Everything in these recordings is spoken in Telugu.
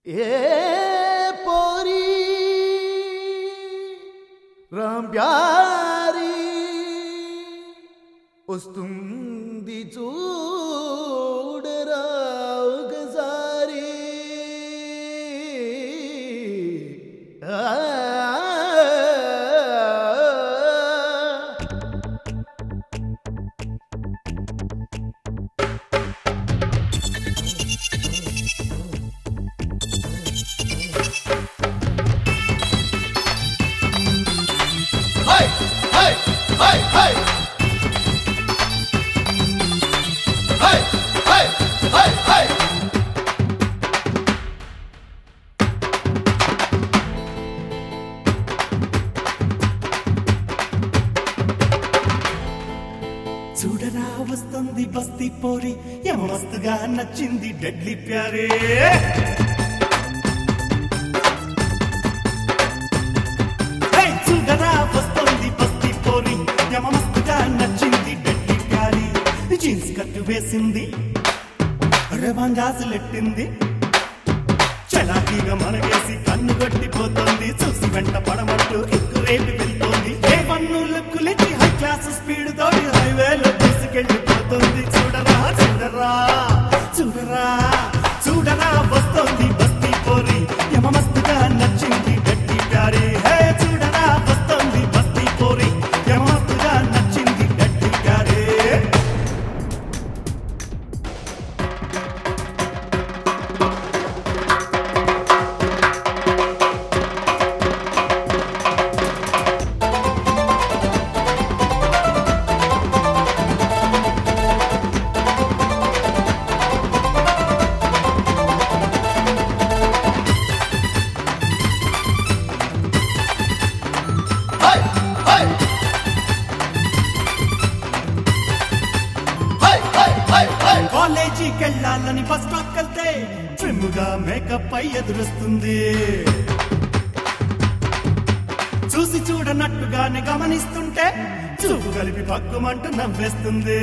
ఏ పోరి రాంప్యారి వస్తుంది చూడరా ఒకసారి ఆ Hey, hey, hey, hey. Hey, hey, hey, hey. చూడరా వస్తుంది బస్తీ పోరి మస్తుగా నచ్చింది డెడ్లీ ప్యారే హే, చూడరా వస్తుంది బస్తీ పోరి మస్తుగా నచ్చింది డెడ్లీ ప్యారీ జీన్స్ కట్టు వేసింది రెబంగాసులెట్టింది చలాకీగా మనగేసి కన్ను కొట్టిపోతుంది చూసి వెంట పడమంటూ ఎక్కువ రేటు వెళ్తోంది ఏ పన్ను లుక్కులెచ్చి హై క్లాస్ స్పీడ్ తోటి హైవేలో తీసుకెళ్ళిపోతుంది చూడరా చూడరా చూడరా చూడరా వస్తోంది బస్తీ పోరి యమమస్తుగా నచ్చింది గట్టి ప్యారీ హే చూడరా వస్తోంది బస్తీ పోరి యమమస్తుగా నచ్చింది గట్టి ప్యారీ Hey, hey. Hey, hey, hey, hey. కాలేజీకి వెళ్ళాలని బస్ స్టాప్ వెళ్తే ట్రిమ్ గా మేకప్ అయి ఎదురుస్తుంది చూసి చూడనట్టుగానే గమనిస్తుంటే చూపు కలిపి పక్కుమంటూ నవ్వేస్తుంది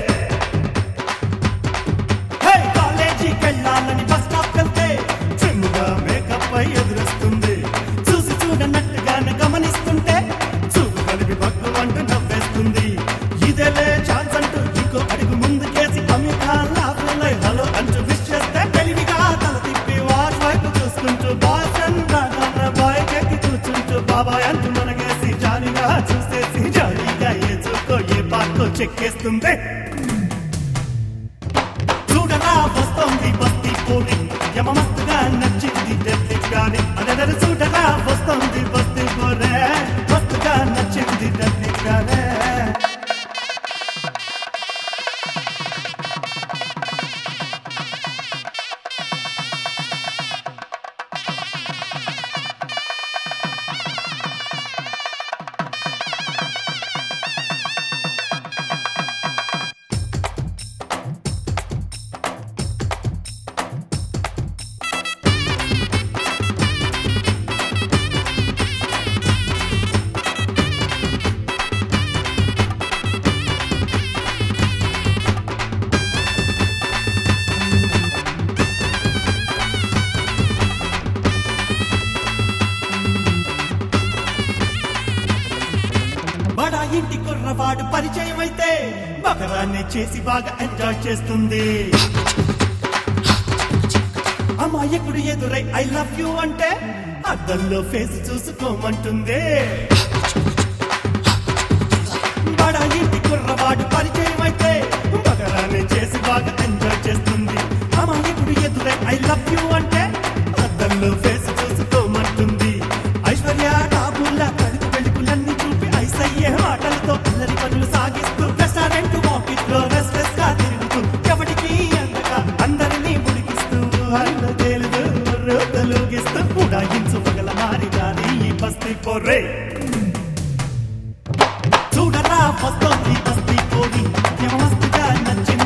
హే, కాలేజీకి వెళ్ళాలని బస్ స్టాప్ వెళ్తే ట్రిమ్ గా మేకప్ అయి ఎదురుస్తుంది చూసి చూడనట్టుగానే గమనిస్తుంటే చూపు కలిపి పక్కుమంటూ నవ్వేస్తుంది ఇదేలే ఛాన్స్ అంటూ ఇంకో అడుగు ముందుకేసి అమితా లాభంలో హలో అంటూ విష్ చేస్తే తెలివిగా తల తిప్పి వాచ్ వైపు చూసుకుంటూ బాయ్ ఫ్రెండ్ రాగా బాయ్ ఎక్కి కూర్చుంటూ బాబాయ్ అంటూ మనగేసి జాలిగా చూసేసి జాలిగా ఏ చూకో ఏ పార్కో చెక్కేస్తుంది చూడరా వస్తోంది బస్తీ పూరి యమమస్తుగా నచ్చింది డెల్లి గాని అదే చూడరా వస్తోంది బస్తీ పూరే మస్తుగా నచ్చింది డెల్లి గానే బడా ఇంటి కుర్రవాడు పరిచయం అయితే బకరాన్ని చేసి బాగా ఎంజాయ్ చేస్తుంది అమాయకుడు ఎదురై ఐ లవ్ యూ అంటే అద్దంలో ఫేస్ చూసుకోమంటుంది బడా ఇంటి కుర్రవాడు పరిచయం అయితే బకరాన్ని చేసి బాగా ఎంజాయ్ చేస్తుంది అమాయకుడు ఎదురై ఐ లవ్ యూ అంటే అద్దంలో ఫేస్ చూసుకోమంటుంది ఐశ్వర్య టాబుల్లా కడుపు వెలుగులన్నీ చూపి ఐస్ అయ్యే మాటలతో పిల్లరి పనులు సాగిస్తూ రెస్టారెంట్ ఆఫీస్ లో రెస్ట్లెస్ గా తిరుగుతూ ఎవరికి అందగా అందరినీ ముడికిస్తూ హల్ల తేలుతూ రోతలుగిస్తూ ఉడాయించు పగల మారిదాని ఈ బస్తీ పొర్రే చూడరా వస్తోంది బస్తీ పోరి యమమస్తుగా నచ్చిన